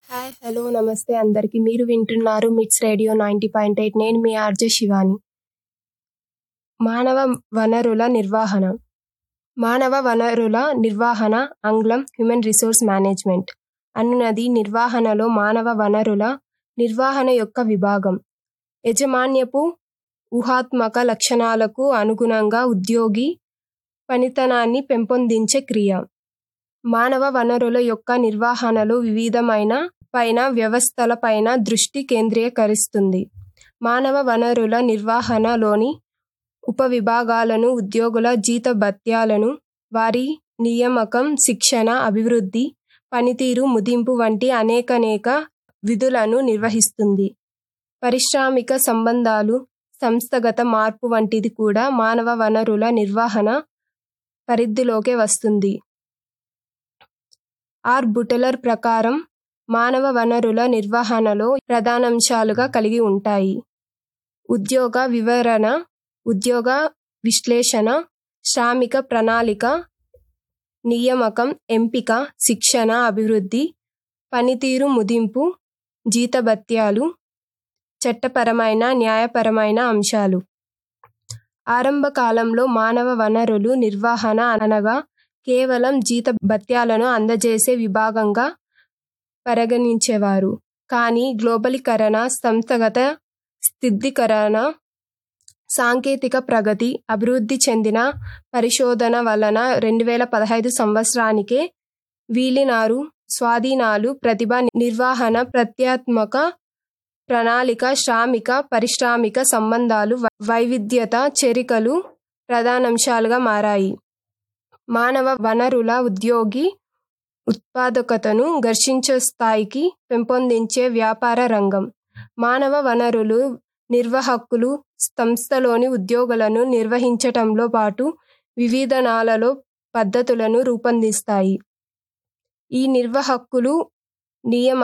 hi hello నమస్తే అందరికీ మీరు వింటున్నారు మిట్స్ రేడియో నైంటీ పాయింట్ ఎయిట్ నేను మీ ఆర్జే శివాని మానవ వనరుల నిర్వహణ మానవ వనరుల నిర్వహణ ఆంగ్లం హ్యూమన్ రిసోర్స్ మేనేజ్మెంట్ అనున్నది నిర్వహణలో మానవ వనరుల నిర్వహణ యొక్క విభాగం యజమాన్యపు ఊహాత్మక లక్షణాలకు అనుగుణంగా ఉద్యోగి పనితనాన్ని పెంపొందించే క్రియ మానవ వనరుల యొక్క నిర్వహణలో వివిధమైన పైన వ్యవస్థల పైన దృష్టి కేంద్రీకరిస్తుంది మానవ వనరుల నిర్వహణలోని ఉపవిభాగాలను ఉద్యోగుల జీతభత్యాలను వారి నియామకం శిక్షణ అభివృద్ధి పనితీరు ముదింపు వంటి అనేకనేక విధులను నిర్వహిస్తుంది పారిశ్రామిక సంబంధాలు సంస్థగత మార్పు వంటిది కూడా మానవ వనరుల నిర్వహణ పరిధిలోకే వస్తుంది ఆర్ బుటలర్ ప్రకారం మానవ వనరుల నిర్వహణలో ప్రధానాంశాలుగా కలిగి ఉంటాయి ఉద్యోగ వివరణ ఉద్యోగ విశ్లేషణ శ్రామిక ప్రణాళిక నియామకం ఎంపిక శిక్షణ అభివృద్ధి పనితీరు ముదింపు జీతభత్యాలు చట్టపరమైన న్యాయపరమైన అంశాలు ఆరంభ కాలంలో మానవ వనరులు నిర్వహణ అనగా కేవలం జీత భత్యాలను అందజేసే విభాగంగా పరిగణించేవారు కానీ గ్లోబలీకరణ సంస్థగత స్థిరీకరణ సాంకేతిక ప్రగతి అభివృద్ధి చెందిన పరిశోధన వలన రెండు వేల పదహైదు సంవత్సరానికే వీలినారు స్వాధీనాలు ప్రతిభ నిర్వహణ ప్రత్యాత్మక ప్రణాళిక శ్రామిక పారిశ్రామిక సంబంధాలు వైవిధ్యత చేరికలు ప్రధానాంశాలుగా మారాయి మానవ వనరుల ఉద్యోగి ఉత్పాదకతను ఘర్షించే స్థాయికి పెంపొందించే వ్యాపార రంగం మానవ వనరులు నిర్వాహకులు సంస్థలోని ఉద్యోగులను నిర్వహించటంలో పాటు వివిధనాలలో పద్ధతులను రూపొందిస్తాయి ఈ నిర్వాహకులు నియమ